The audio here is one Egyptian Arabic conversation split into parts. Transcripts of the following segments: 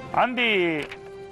عندي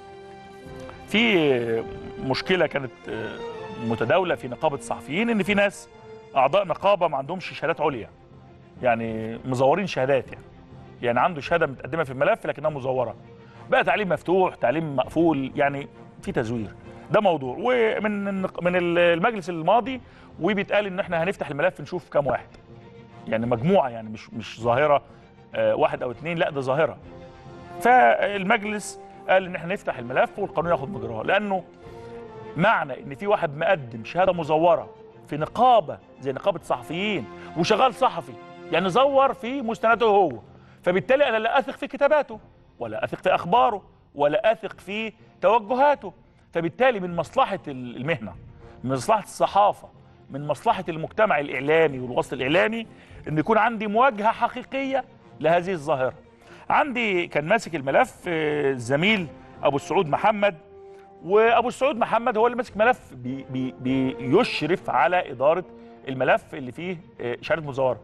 في مشكله كانت متداوله في نقابه الصحفيين ان في ناس اعضاء نقابه ما عندهمش شهادات عليا يعني مزورين شهادات يعني يعني عنده شهاده متقدمه في الملف لكنها مزوره بقى تعليم مفتوح تعليم مقفول يعني في تزوير ده موضوع ومن من المجلس الماضي وبيتقال ان احنا هنفتح الملف نشوف كام واحد يعني مجموعه يعني مش مش ظاهره آه، واحد او اثنين لا ده ظاهره فالمجلس قال ان احنا نفتح الملف والقانون ياخد مجراه لانه معنى ان في واحد مقدم شهاده مزوره في نقابه زي نقابه الصحفيين وشغال صحفي يعني زور في مستنده هو فبالتالي انا لا اثق في كتاباته ولا اثق في اخباره ولا اثق في توجهاته فبالتالي من مصلحه المهنه من مصلحه الصحافه من مصلحه المجتمع الاعلامي والوسط الاعلامي ان يكون عندي مواجهه حقيقيه لهذه الظاهره عندي كان ماسك الملف آه، الزميل ابو السعود محمد وابو السعود محمد هو اللي ماسك ملف بي بي بيشرف على اداره الملف اللي فيه آه، شهاده مزوره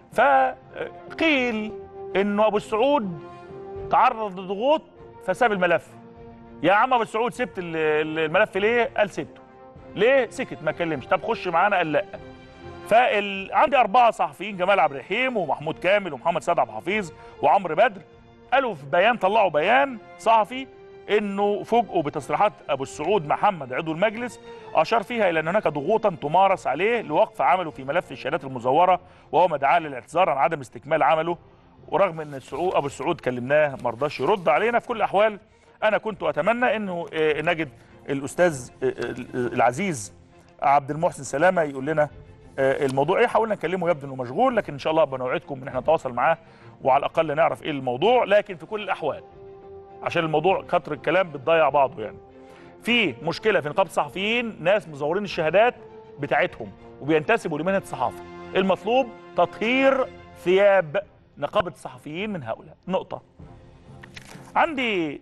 فقيل انه ابو السعود تعرض لضغوط فساب الملف يا عم ابو السعود سبت ال- ال- الملف ليه قال سبته ليه سكت ما كلمش طب خش معانا قال لا فال... عندي أربعة صحفيين جمال عبد الرحيم ومحمود كامل ومحمد سيد عبد الحفيظ وعمرو بدر قالوا في بيان طلعوا بيان صحفي انه فوجئوا بتصريحات ابو السعود محمد عضو المجلس اشار فيها الى ان هناك ضغوطا تمارس عليه لوقف عمله في ملف الشهادات المزوره وهو مدعاه للاعتذار عن عدم استكمال عمله ورغم ان السعود ابو السعود كلمناه ما رضاش يرد علينا في كل الاحوال انا كنت اتمنى انه آه، نجد الاستاذ آه، آه، العزيز عبد المحسن سلامه يقول لنا آه، الموضوع ايه حاولنا نكلمه يبدو انه مشغول لكن ان شاء الله بنوعدكم ان احنا نتواصل معاه وعلى الاقل نعرف ايه الموضوع لكن في كل الاحوال عشان الموضوع كتر الكلام بتضيع بعضه يعني في مشكله في نقابه الصحفيين ناس مزورين الشهادات بتاعتهم وبينتسبوا لمهنه الصحافه المطلوب تطهير ثياب نقابه الصحفيين من هؤلاء نقطه عندي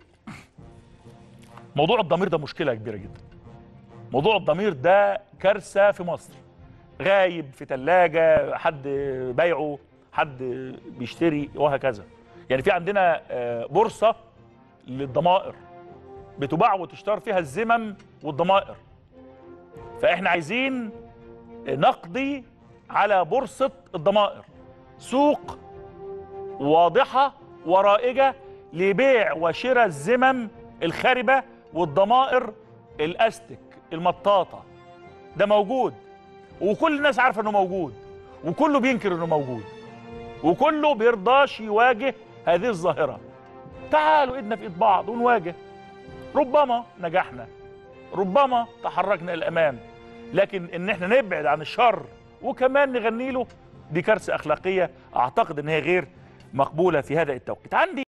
موضوع الضمير ده مشكله كبيره جدا موضوع الضمير ده كارثه في مصر غايب في ثلاجه حد بايعه حد بيشتري وهكذا يعني في عندنا آه، بورصه للضمائر بتباع وتشترى فيها الذمم والضمائر فاحنا عايزين نقضي على بورصه الضمائر سوق واضحه ورائجه لبيع وشراء الذمم الخاربه والضمائر الاستك المطاطه ده موجود وكل الناس عارفه انه موجود وكله بينكر انه موجود وكله بيرضاش يواجه هذه الظاهره تعالوا ايدنا في ايد بعض ونواجه ربما نجحنا ربما تحركنا الامام لكن ان احنا نبعد عن الشر وكمان نغني له دي كارثه اخلاقيه اعتقد ان هي غير مقبوله في هذا التوقيت عندي